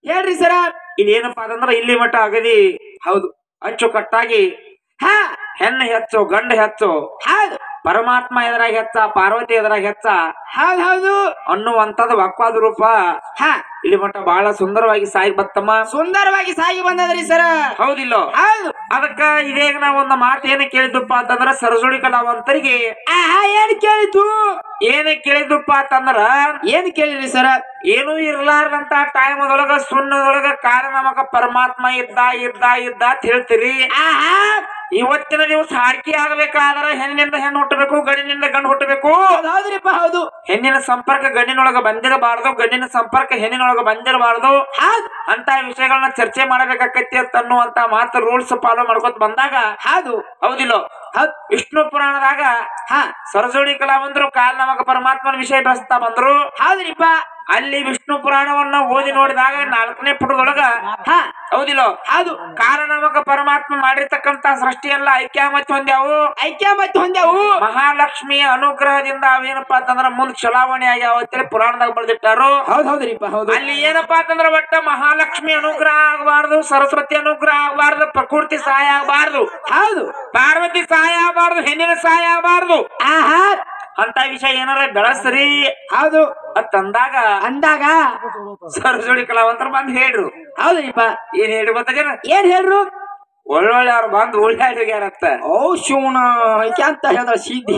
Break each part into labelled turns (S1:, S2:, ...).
S1: ಹೇಳ್ರಿ ಸರ
S2: ಇದೇನಪ್ಪಾ ಅಂತಂದ್ರ ಇಲ್ಲಿ ಮಟ್ಟ ಅಗದಿ
S1: ಹೌದು
S2: ಅಚ್ಚುಕಟ್ಟಾಗಿ
S1: ಹಾ
S2: ಹೆಣ್ಣು ಹೆಚ್ಚು ಗಂಡ ಹೆಚ್ಚು
S1: ಹೌದು
S2: ಪರಮಾತ್ಮ ಎದುರಾಗ ಹೆಚ್ಚ ಪಾರ್ವತಿ ಎದುರಾಗ ಹೆಚ್ಚ
S1: ಹೌದು ಹೌದು
S2: ಅನ್ನುವಂಥದ್ದು ವಕ್ವಾದ ರೂಪ
S1: ಹಾ
S2: ಇಲ್ಲಿ ಮಟ್ಟ ಬಹಳ ಸುಂದರವಾಗಿ ಸಾಗಿ ಬತ್ತಮ್ಮ
S1: ಸುಂದರವಾಗಿ ಸಾಗಿ ಬಂದದ್ರಿ ಸರ
S2: ಹೌದಿಲ್ಲೋ
S1: ಹೌದು
S2: ಅದಕ್ಕ ಇದೇಗ ನಾವ್ ಒಂದು ಮಾತು ಏನ ಕೇಳಿದ್ದಪ್ಪ ಅಂತಂದ್ರ ಸರಜೋಡಿ ಕಲಾವಂತರಿಗೆ
S1: ಆಹಾ ಏನ್ ಕೇಳಿತು
S2: ಏನ ಕೇಳಿದ್ದಪ್ಪ ಅಂತಂದ್ರ
S1: ಏನ್ ಕೇಳಿರಿ ಸರ
S2: ಏನೂ ಇರ್ಲಾರ್ದಂತ ಟೈಮ್ ಒಳಗ ಸುಣ್ಣದೊಳಗ ಕಾಲ ನಮಗ ಪರಮಾತ್ಮ ಇದ್ದ ಇದ್ದ ಇದ್ದ ಅಂತ ಹೇಳ್ತೀರಿ
S1: ಆಹಾ
S2: ಇವತ್ತಿನ ದಿವಸ ಹಾಡ್ಕಿ ಆಗ್ಬೇಕಾದ್ರ ಹೆಣ್ಣಿನಿಂದ ಹೆಣ್ಣು ಹುಟ್ಟಬೇಕು ಗಂಡಿನಿಂದ ಗಂಡು ಹುಟ್ಟಬೇಕು
S1: ಹೌದ್ ಹೌದ್ರಿಪ್ಪ ಹೌದು
S2: ಹೆಣ್ಣಿನ ಸಂಪರ್ಕ ಗಂಡಿನೊಳಗ ಬಂದಿರಬಾರ್ದು ಗಂಡಿನ ಸಂಪರ್ಕ ಹೆಣ್ಣಿನೊಳಗ ಬಂದಿರಬಾರ್ದು
S1: ಹೌದು
S2: ಅಂತ ವಿಷಯಗಳನ್ನ ಚರ್ಚೆ ಮಾಡಬೇಕಾಕತಿ ಅಂತ ಅನ್ನುವಂತ ಮಾತು ರೂಲ್ಸ್ ಫಾಲೋ ಮಾಡ್ಕೊತ ಬಂದಾಗ
S1: ಹೌದು
S2: ಹೌದಿಲ್ಲೋ
S1: ಹೌದ್
S2: ವಿಷ್ಣು ಪುರಾಣದಾಗ
S1: ಹಾ
S2: ಸರಜೋಡಿ ಕಲಾವಂತರು ಕಾಲ ನಮಗ ಪರಮಾತ್ಮನ ವಿಷಯ ಬೆಳೆಸ್ತಾ ಬಂದ್ರು
S1: ಹೌದ್ರಿಪ್ಪ
S2: ಅಲ್ಲಿ ವಿಷ್ಣು ಪುರಾಣವನ್ನ ಓದಿ ನೋಡಿದಾಗ ನಾಲ್ಕನೇ ಪುಟದೊಳಗ
S1: ಹಾ
S2: ಹೌದಿಲ್ಲೋ
S1: ಹೌದು
S2: ಕಾಲ ನಮಗ ಪರಮಾತ್ಮ ಮಾಡಿರ್ತಕ್ಕಂತ ಸೃಷ್ಟಿಯೆಲ್ಲ ಐಕ್ಯಾಮತ್ ಹೊಂದ್ಯಾವು
S1: ಐಕ್ಯ ಮತ್ತೆ ಹೊಂದೆವು
S2: ಮಹಾಲಕ್ಷ್ಮಿಯ ಅನುಗ್ರಹದಿಂದ ಅವೇನಪ್ಪಾ ಅಂತಂದ್ರ ಮುಂದ್ ಚಲಾವಣೆ ಆಗ್ಯಾವ ಅಂತೇಳಿ ಪುರಾಣದಾಗ ಬರೆದಿಟ್ಟಾರು
S1: ಹೌದ್ ಹೌದ್ರಿಪ್ಪ ಹೌದು
S2: ಅಲ್ಲಿ ಏನಪ್ಪಾ ಅಂತಂದ್ರ ಒಟ್ಟ ಮಹಾಲಕ್ಷ್ಮಿ ಅನುಗ್ರಹ ಆಗಬಾರ್ದು ಸರಸ್ವತಿ ಅನುಗ್ರಹ ಆಗಬಾರ್ದು ಪ್ರಕೃತಿ ಸಹಾಯ ಆಗಬಾರ್ದು
S1: ಹೌದು
S2: ಪಾರ್ವತಿ ಸಹಾಯ ಆಗಬಾರ್ದು ಹೆಣ್ಣಿನ ಸಹಾಯ ಆಗಬಾರ್ದು
S1: ಆಹಾ
S2: ಅಂತ ವಿಷಯ ಏನಾರ ಬೆಳೆಸ್ರಿ
S1: ಹೌದು
S2: ಅಂತಂದಾಗ
S1: ಅಂದಾಗ
S2: ಸರಜೋಡಿ ಕಲಾವಂತರು ಬಂದ್ ಹೇಳ್ರು
S1: ಹೌದ್ರಿಪ್ಪ
S2: ಏನ್ ಹೇಳಿ ಗೊತ್ತಾಗೇನ
S1: ಏನ್ ಹೇಳ್ರು
S2: ಒಳ್ಳೊಳ್ಳೆ ಅವ್ರು ಬಂದು ಉಳ್ಳಾಡಿ ಹೋಗ್ಯಾರತ್ತ
S1: ಓ ಶಿವನ ಐಕ್ಯ ಅಂತ ಹೇಳ್ದ ಸೀದಿ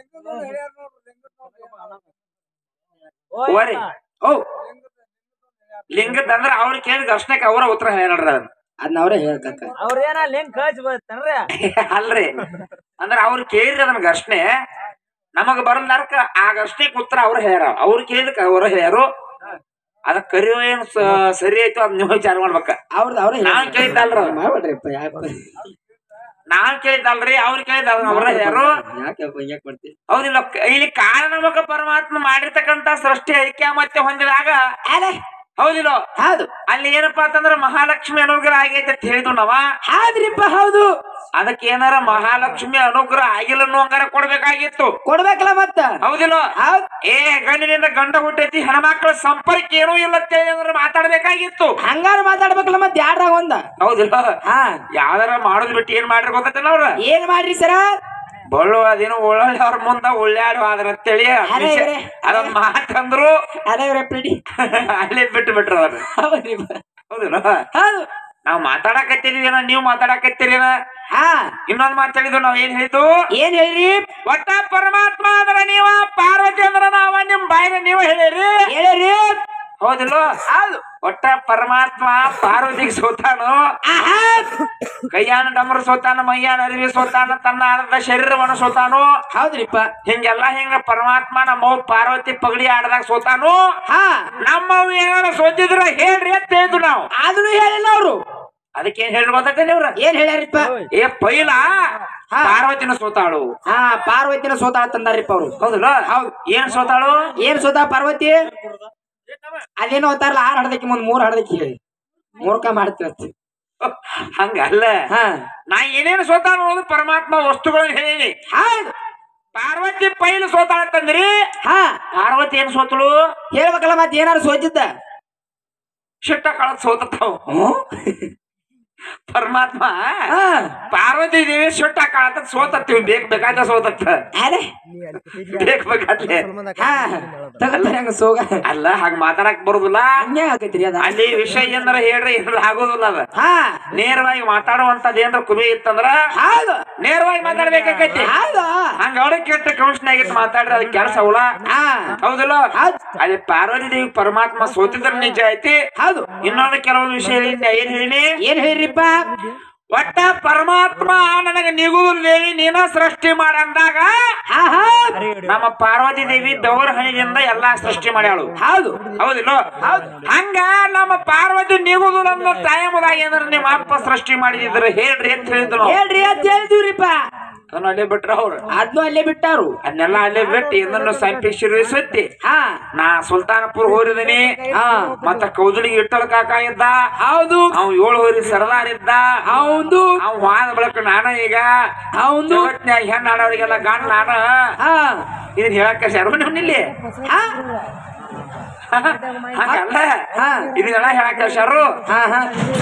S2: ಓರಿ
S1: ಓ
S2: ಲಿಂಗದ ಅಂದ್ರ ಅವ್ರ ಕೇಳಿದ ಅಷ್ಟಕ್ಕೆ ಅವರ ಉತ್ತರ ಹೇಳ್ರ
S1: ಅದನ್ನ ಅವರೇ ಹೇಳ್ತಕ್ಕ
S3: ಅವ್ರೇನ ಲಿಂಕ್ ಕಳ್ಸಿ ಬರ್ತನ್ರಿ
S2: ಅಲ್ರಿ ಅಂದ್ರ ಅವ್ರು ಕೇಳಿದ್ರ ಅದನ್ನ ಘರ್ಷಣೆ ನಮಗ ಬರಲಾರ್ಕ ಆ ಘರ್ಷಣೆಗೆ ಉತ್ತರ ಅವ್ರು ಹೇಳ್ಯಾರ ಅವ್ರು ಕೇಳಿದಕ್ಕ ಅವ್ರ ಹೇಳ್ಯಾರು ಅದಕ್ ಕರಿಯೋ ಏನ್ ಸ- ಸರಿ ಆಯ್ತು ಅದ್ ನೀವು ವಿಚಾರ ಮಾಡ್ಬೇಕ
S1: ಅವ್ರದ್ದು ಅವ್ರೇ
S2: ನಾನ್ ಕೇಳಿದ್ದಲ್ರ ಅದು.
S1: ಮಾಡ್ಬೇಡ್ರಿಪ್ಪ ಯಾಕೆ
S2: ನಾನ್ ಕೇಳಿದ್ದಲ್ರಿ ಅವ್ರು ಕೇಳಿದ ಅದನ್ನ ಅವ್ರ ಹೇಳ್ಯಾರು
S1: ಯಾಕೆ ಯಾಕೆ ಮಾಡ್ತೀವಿ
S2: ಹೌದಿಲ್ಲ ಇಲ್ಲಿ ಕಾರಣಮಕ ಪರಮಾತ್ಮ ಮಾಡಿರ್ತಕ್ಕಂತ ಸೃಷ್ಟಿ ಐಕ್ಯ ಮತ್ತೆ ಹೊಂದಿದಾಗ
S1: ಅಲೆ
S2: ಹೌದಿಲ್ಲ
S1: ಹೌದು
S2: ಅಲ್ಲಿ ಏನಪ್ಪಾ ಅಂತಂದ್ರ ಮಹಾಲಕ್ಷ್ಮಿ ಅನುಗ್ರಹ ಆಗೈತೆ ಅಂತ ಹೇಳಿದ್ವು ನಾವ
S1: ಹೌದ್ರಿಪ್ಪ ಹೌದು
S2: ಅದಕ್ಕೆ ಏನಾರ ಮಹಾಲಕ್ಷ್ಮಿ ಅನುಗ್ರಹ ಆಗಿಲ್ಲ ಅನ್ನುವಂಗಾರ ಕೊಡ್ಬೇಕಾಗಿತ್ತು
S1: ಕೊಡ್ಬೇಕಲ್ಲ ಮತ್ತ
S2: ಹೌದಿಲ್ಲ
S1: ಹೌದ್
S2: ಏ ಗಂಡಿನಿಂದ ಗಂಡ ಹುಟ್ಟೈತಿ ಹೆಣ್ಮಕ್ಳ ಸಂಪರ್ಕ ಏನೂ ಇಲ್ಲ ಅಂತ ಹೇಳಿ ಅಂದ್ರೆ ಮಾತಾಡ್ಬೇಕಾಗಿತ್ತು
S1: ಹಂಗಾರ ಮಾತಾಡ್ಬೇಕಲ್ಲ ಮತ್ ಯಾರ್ರಾಗ ಒಂದ
S2: ಹೌದಿಲ್ಲ
S1: ಹಾ
S2: ಯಾವ್ದಾರ ಮಾಡೋದ್ ಬಿಟ್ಟು ಏನ್ ಮಾಡ್ರಿ ಗೊತ್ತೈತಲ್ಲ ಅವ್ರ
S1: ಏನ್ ಮಾಡ್ರಿ ಸರ
S2: ಬಳ್ಳು ಅದೇನೋ ಒಳ್ಳೊಳ್ಳೆ ಅವ್ರ ಮುಂದ ಒಳ್ಳೆಯಾಡು ಆದ್ರ ಅಂತೇಳಿ ಅದ್
S1: ಅರೆ
S2: ವಿಷಯ-
S1: ಇವ್ರೆ.
S2: ಅದೊಂದ್ ಮಾತಂದ್ರು
S1: ಅದೇ ರೆಪ್ಪಿಡಿ
S2: ಅಲ್ಲೇ ಬಿಟ್ಟು ಬಿಟ್ರು ಅವ್ರು
S1: ಹೌದ್ರಿಪ್ಪ
S2: ಹೌದಿಲ್ಲ
S1: ಹೌದು
S2: ನಾವ್ ಮಾತಾಡಕತ್ತೀರೇನ ನೀವ್ ಮಾತಾಡಕತ್ತೀರೇನ
S1: ಹಾ
S2: ಇನ್ನೊಂದ್ ಮಾತು ಹೇಳಿದ್ವು ನಾವ್ ಏನ್ ಹೇಳಿದ್ದು
S1: ಏನ್ ಹೇಳ್ರಿ
S2: ಒಟ್ಟ ಪರಮಾತ್ಮ ಅಂದ್ರ ನೀವ ಪಾರ್ವತಿ ಅಂದ್ರ ನಾವ ನಿಮ್ ಬಾಯಿನ ನೀವ ಹೇಳಿರಿ
S1: ಹೇಳಿರಿ
S2: ಹೌದಿಲ್ಲ
S1: ಹೌದು
S2: ಒಟ್ಟ ಪರಮಾತ್ಮ ಪಾರ್ವತಿಗೆ ಸೋತಾನು
S1: ಆಹಾ
S2: ಕೈಯಾನ ಡಮರು ಸೋತಾನ ಮೈಯಾನ ಅರಿವಿ ಸೋತಾನ ತನ್ನ ಆಡದ ಶರೀರವನ್ನು ಸೋತಾನು
S1: ಹೌದ್ರಿಪ್ಪ
S2: ಹಿಂಗೆಲ್ಲ ಹಿಂಗ ಪರಮಾತ್ಮ ನಮ್ಮ ಪಾರ್ವತಿ ಪಗಡಿ ಆಡದಾಗ ಸೋತಾನು
S1: ಹಾ
S2: ನಮ್ಮವ್ ಏನಾರ ಸೋತಿದ್ರ ಹೇಳ್ರಿ ಅಂತ ಹೇಳಿದ್ವು ನಾವು
S1: ಅದನ್ನು ಹೇಳಿಲ್ಲ ಅವ್ರು
S2: ಅದಕ್ಕೇನ್ ಹೇಳ್ರಿ ಗೊತ್ತೈತೇನೆ ಇವ್ರ
S1: ಏನ್ ಹೇಳ್ಯಾರಿಪ್ಪ
S2: ಏ ಪೈಲ
S1: ಹಾ.
S2: ಪಾರ್ವತಿನ ಸೋತಾಳು
S1: ಹಾ ಪಾರ್ವತಿನ ಸೋತಾಳ ತಂದಾರಿಪ್ಪ ಅವ್ರು
S2: ಹೌದಲ್ಲ
S1: ಹೌದು
S2: ಏನ್ ಸೋತಾಳು
S1: ಏನ್ ಸೋತ ಪಾರ್ವತಿ ಅದೇನೋ ಅಂತಾರಲ್ಲ ಆರ್ ಹಡ್ದಕ್ಕೆ ಮುಂದ್ ಮೂರ್ ಹಡ್ದಕ್ಕೆ ಹೇಳಿ ಮೂರ್ಕ ಮಾಡ್ತಿರತ್ತೆ
S2: ಹಂಗಲ್ಲ
S1: ಹಾ
S2: ನಾ ಏನೇನು ಸೋತಾಳ ಅನ್ನೋದು ಪರಮಾತ್ಮ ವಸ್ತುಗಳನ್ನ ಹೇಳೀನಿ
S1: ಹೌದು
S2: ಪಾರ್ವತಿ ಪೈಲು ಸೋತಾಳ ಅಂತಂದ್ರಿ
S1: ಹಾ
S2: ಪಾರ್ವತಿ ಏನ್ ಸೋತಳು
S1: ಹೇಳ್ಬೇಕಲ್ಲ ಮತ್ ಏನಾರು ಸೋತಿದ್ದ
S2: ಶಿಟ್ಟ ಕಳದ್ ಸೋತಾವ್
S1: ಹ್ಮ್?
S2: ಪರಮಾತ್ಮ
S1: ಹಾ
S2: ಪಾರ್ವತಿ ದೇವಿ ಶಿಟ್ಟ ಕಾಳತ್ತ ಸೋತತ್ತೀವಿ ಬೇಕ್ ಬೇಕಾದ ಸೋತತ್ತ
S1: ಅರೆ
S2: ಬೇಕ್ ಬೇಕಾದ್ಲೆ
S1: ಹಾ ತಗತ್ತಾರೆ ಹಂಗ ಸೋಗ
S2: ಅಲ್ಲ ಹಾಗ ಮಾತಾಡಕ್ ಬರುದಿಲ್ಲ
S1: ಹಂಗೆ ಆಗೈತ್ರಿ ಅದ
S2: ಅಲ್ಲಿ ವಿಷಯ ಏನಾರ ಹೇಳ್ರಿ ಏನಾರ ಆಗೋದಿಲ್ಲ ಅದ
S1: ಹಾ
S2: ನೇರವಾಗಿ ಮಾತಾಡುವಂತದ್ ಏನ್ರ ಕುಬಿ ಇತ್ತಂದ್ರ
S1: ಹೌದು
S2: ನೇರವಾಗಿ ಮಾತಾಡ್ಬೇಕಾಕೈತಿ
S1: ಹೌದು
S2: ಹಂಗ ಅವ್ರ ಕೆಟ್ಟ ಕಮಿಷನ್ ಆಗಿತ್ತು ಮಾತಾಡ್ರಿ ಅದ್ ಕೆಲಸ ಅವಳ
S1: ಹಾ
S2: ಹೌದಲ್ಲ
S1: ಹೌದು
S2: ಅಲ್ಲಿ ಪಾರ್ವತಿ ದೇವಿ ಪರಮಾತ್ಮ ಸೋತಿದ್ರ ನಿಜ ಐತಿ
S1: ಹೌದು
S2: ಇನ್ನೊಂದು ಕೆಲವೊಂದು ವಿಷಯ ಏನ್ ಹೇಳಿನಿ
S1: ಏನ್ ಹೇಳ್ರಿಪ್ಪ
S2: ಒಟ್ಟ ಪರಮಾತ್ಮ ನನಗ ನಿಗುಲ್ ದೇವಿ ನೀನ ಸೃಷ್ಟಿ ಮಾಡಂದಾಗ
S1: ಹಾ ಹಾ
S2: ನಮ್ಮ ಪಾರ್ವತಿ ದೇವಿ ಬೆವರ ಹಣಿದಿಂದ ಎಲ್ಲಾ ಸೃಷ್ಟಿ ಮಾಡ್ಯಾಳು
S1: ಹೌದು
S2: ಹೌದಿಲ್ಲ ಹಂಗ ನಮ್ಮ ಪಾರ್ವತಿ ನಿಗುದು ನನ್ನ ಟೈಮ್ದಾಗ ಏನಾರ ನಿಮ್ಮ ಅಪ್ಪ ಸೃಷ್ಟಿ ಮಾಡಿದ್ರ ಹೇಳ್ರಿ ಅಂತ ಹೇಳಿದ್ರು ನಾವು.
S1: ಹೇಳ್ರಿ ಅಂತ ಹೇಳಿದಿವ್ರಿಪ್ಪ
S2: ಅದನ್ನ ಅಲ್ಲೇ ಬಿಟ್ರ ಅವ್ರು
S1: ಅದ್ನು ಅಲ್ಲೇ ಬಿಟ್ಟಾರು
S2: ಅದನ್ನೆಲ್ಲ ಅಲ್ಲೇ ಬಿಟ್ಟು ಏನನ್ನು ಸಂಪಿಸಿರು ಸುತ್ತಿ
S1: ಹಾ
S2: ನಾ ಸುಲ್ತಾನಪುರ ಹೋರಿದೀನಿ
S1: ಹಾ
S2: ಮತ್ತ ಕೌದಳಿಗೆ ಇಟ್ಟಳ ಕಾಕ ಇದ್ದ
S1: ಹೌದು
S2: ಅವ್ ಏಳು ಹೋರಿ ಸರ್ದಾರ್ ಇದ್ದ
S1: ಹೌದು
S2: ಅವ್ ವಾದ ಬಳಕ ನಾನ ಈಗ
S1: ಹೌದು
S2: ಜಗತ್ನ್ಯಾಗ ಹೆಣ್ಣು ಆಡೋರಿಗೆಲ್ಲ ಗಂಡ ನಾನ
S1: ಹಾ
S2: ಇದನ್ನ ಹೇಳಕ್ಕ ಶರ್ಮ ಇಲ್ಲಿ
S1: ಹಾ
S2: ಹಂಗಲ್ಲ
S1: ಹಾ
S2: ಇದನ್ನೆಲ್ಲ ಹೇಳಕ್ ಕಳ್ಸ್ಯಾರು
S1: ಹಾ ಹಾ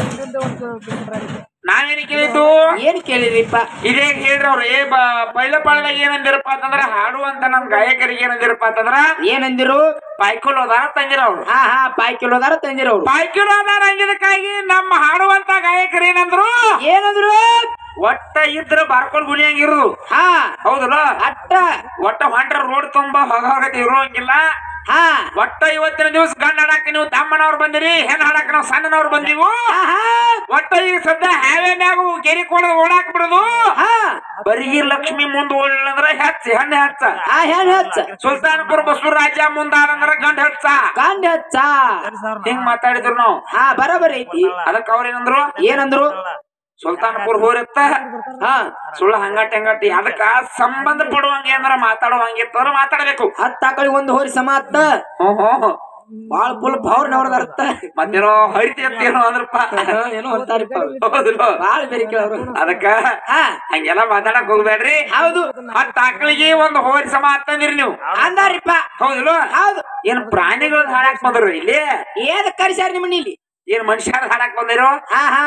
S2: ನಾವೇನ್ ಕೇಳಿದ್ದು
S1: ಏನ್ ಕೇಳಿದ್ರಿಪ್ಪ
S2: ಇದೇ ಹೇಳ್ರಿ ಅವ್ರು ಏ ಬ ಪೈಲ ಪಾಳದಾಗ ಏನಂದಿರಪ್ಪ ಅಂತಂದ್ರ ಹಾಡುವಂತ ನಮ್ ಗಾಯಕರಿಗೆ ಏನಂದಿರಪ್ಪ ಅಂತಂದ್ರ
S1: ಏನಂದಿರು
S2: ಪೈಕುಲ್ ಹೋದಾರ ತಂದಿರ ಅವ್ರು
S1: ಹಾ ಹಾ ಪಾಯ್ ಕಿಲೋದಾರ ತಂದಿರವ್ರು
S2: ಪೈಕುಲ್ ಹೋದಾರ ಅಂದಿದಕ್ಕಾಗಿ ನಮ್ಮ ಹಾಡುವಂತ ಗಾಯಕರು ಏನಂದ್ರು
S1: ಏನಂದ್ರು
S2: ಒಟ್ಟ ಇದ್ರ ಬಾರ್ಕೊಂಡ್ ಗುಣಿಯಂಗಿರು
S1: ಹಾ
S2: ಹೌದಲ್ಲ
S1: ಅಟ್ಟ
S2: ಒಟ್ಟ ಹೊಂಟ್ರ ರೋಡ್ ತುಂಬಾ ಹೊಗತಿ ಇರೋಂಗಿಲ್ಲ
S1: ಹಾ
S2: ಒಟ್ಟ ಇವತ್ತಿನ ದಿವಸ ಗಂಡ ಹಾಡಾಕ ನೀವು ತಮ್ಮನವ್ರು ಬಂದಿರಿ ಹೆಣ್ ಹಾಡಾಕ ನಾವು ಸಣ್ಣನವ್ರು ಬಂದಿವು
S1: ಹಾ ಹಾ
S2: ಒಟ್ಟ ಈಗ ಸದ್ಯ ಹ್ಯಾವೆ ಮ್ಯಾಗು ಕೆರಿ ಕೊಡದು ಓಡಾಕ್ ಬಿಡುದು
S1: ಹಾ
S2: ಬರೀ ಲಕ್ಷ್ಮಿ ಮುಂದ್ ಓಡಿಲ್ಲ ಅಂದ್ರ ಹೆಚ್ಚ ಹೆಣ್ಣೆ ಹೆಚ್ಚ
S1: ಆ ಹೆಣ್ ಹಚ್ಚ
S2: ಸುಲ್ತಾನ್ಪುರ ಬಸವ ರಾಜ ಮುಂದಾದಂದ್ರ ಗಂಡ ಹೆಚ್ಚ
S1: ಗಂಡ ಹಚ್ಚ
S2: ಹಿಂಗ್ ಮಾತಾಡಿದ್ರು ನಾವು
S1: ಹಾ ಬರಬರ್ ಐತಿ
S2: ಅದಕ್ಕ ಅವ್ರ ಏನಂದ್ರು
S1: ಏನಂದ್ರು
S2: ಸುಲ್ತಾನ್ಪುರ ಹೋರಿತ್ತ
S1: ಹಾ
S2: ಸುಳ್ಳ ಹಂಗಟ್ ಹಂಗಟ್ಟಿ ಅದಕ್ಕ ಸಂಬಂಧ ಪಡುವಂಗೆ ಅಂದ್ರ ಮಾತಾಡುವಂಗಿತ್ತಂದ್ರ ಮಾತಾಡ್ಬೇಕು
S1: ಹತ್ತ ಆಕಳಿ ಒಂದು ಹೋರಿ ಸಮಾತ್ತ
S2: ಹ್ಮ್ ಹ್ಮ್
S1: ಬಾಳ ಫುಲ್ ಪವರ್ನವ್ರದ ಅರ್ಥ
S2: ಮತ್ತೇನೋ ಹರಿತಿ ಅಂತ ಏನೋ ಅಂದ್ರಪ್ಪ
S1: ಏನೋ ಅಂತಾರಿಪ್ಪ ಅವ್ರು.
S2: ಹೌದಿಲ್ಲ
S1: ಬಾಳ ಬೇರೆ ಕೇಳವ್ರು
S2: ಅದಕ್ಕ
S1: ಹಾ
S2: ಹಂಗೆಲ್ಲ ಮಾತಾಡಕ್ ಹೋಗ್ಬೇಡ್ರಿ
S1: ಹೌದು
S2: ಮತ್ತ ಆಕಳಿಗೆ ಒಂದು ಹೋರಿ ಸಮ ಅಂತಂದಿರಿ ನೀವು
S1: ಅಂದಾರಿಪ್ಪ
S2: ಹೌದಿಲ್ಲ
S1: ಹೌದು
S2: ಏನ್ ಪ್ರಾಣಿಗಳ್ ಹಾಡಾಕ್ ಬಂದ್ರು ಇಲ್ಲಿ
S1: ಏದಕ್ ಕರಿಸ್ಯಾರ ನಿಮ್ಮನ್ನ ಇಲ್ಲಿ
S2: ಏನ್ ಮನುಷ್ಯರ ಹಾಡಾಕ್ ಬಂದಿರೋ
S1: ಹಾ ಹಾ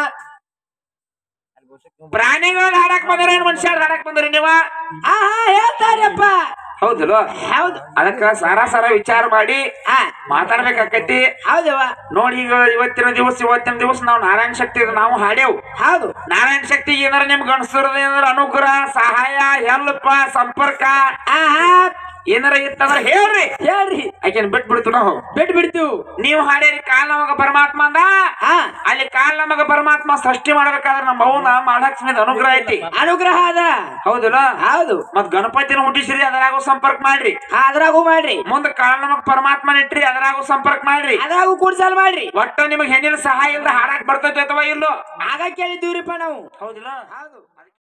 S2: ಪ್ರಾಣಿಗಳ್ ಹಾಡಾಕ್ ಬಂದಿರೋ ಏನ್ ಮನುಷ್ಯರ ಹಾಡಾಕ್ ಬಂದಿರಿ ನೀವ
S1: ಹಾ ಹಾ ಹೇಳ್ತಾರಪ್ಪ
S2: ಹೌದಿಲ್ಲ
S1: ಹೌದು
S2: ಅದಕ್ಕ ಸಾರ ಸಾರ ವಿಚಾರ ಮಾಡಿ
S1: ಹಾ
S2: ಮಾತಾಡ್ಬೇಕಾಕತಿ
S1: ಹೌದವ
S2: ನೋಡಿ ಈಗ ಇವತ್ತಿನ ದಿವಸ ಇವತ್ತಿನ ದಿವಸ ನಾವು ನಾರಾಯಣ ಶಕ್ತಿ ನಾವು ಹಾಡೇವು
S1: ಹೌದು
S2: ನಾರಾಯಣ ಶಕ್ತಿ ಏನಾರ ನಿಮ್ಗೆ ಅನ್ಸಿರದ ಏನಾರ ಅನುಗ್ರಹ ಸಹಾಯ ಹೆಲ್ಪ ಸಂಪರ್ಕ
S1: ಹಾ ಹಾ
S2: ಏನಾರ ಇತ್ತಂದ್ರ ಹೇಳ್ರಿ
S1: ಹೇಳ್ರಿ
S2: ಆಕೆನ್ ಬಿಟ್ ಬಿಡ್ತು ನಾವು
S1: ಬಿಟ್ ಬಿಡ್ತೀವಿ
S2: ನೀವು ಹಾಡೇರಿ ಕಾಲ್ ನಮಗ ಪರಮಾತ್ಮ ಅಂದ
S1: ಹಾ
S2: ಅಲ್ಲಿ ಕಾಲ್ ನಮಗ ಪರಮಾತ್ಮ ಸೃಷ್ಟಿ ಮಾಡ್ಬೇಕಾದ್ರೆ ನಮ್ಮ ಮೌನ ಮಹಾಲಕ್ಷ್ಮಿದ ಅನುಗ್ರಹ ಐತಿ
S1: ಅನುಗ್ರಹ ಅದ
S2: ಹೌದಿಲ್ಲ
S1: ಹೌದು
S2: ಮತ್ ಗಣಪತಿನ ಹುಟ್ಟಿಸಿರಿ ಅದರಾಗೂ ಸಂಪರ್ಕ ಮಾಡ್ರಿ
S1: ಹಾ, ಅದ್ರಾಗೂ ಮಾಡ್ರಿ
S2: ಮುಂದ ಕಾಲ್ ನಮಗ್ ಪರಮಾತ್ಮ ಇಟ್ರಿ ಅದರಾಗೂ ಸಂಪರ್ಕ ಮಾಡ್ರಿ
S1: ಅದ್ರಾಗೂ ಕೂಡ್ಸಲ್ ಮಾಡ್ರಿ
S2: ಒಟ್ಟ ನಿಮಗ್ ಹೆಣ್ಣಿನ ಸಹಾಯ ಇಲ್ದ ಹಾಡಾಕ್ ಬರ್ತೈತಿ ಅಥವಾ ಇಲ್ಲೋ
S1: ಆಗ ಕೇಳಿದ್ದೀವ್ರಿಪ್ಪ ನಾವು
S2: ಹೌದಿಲ್ಲ
S1: ಹೌದು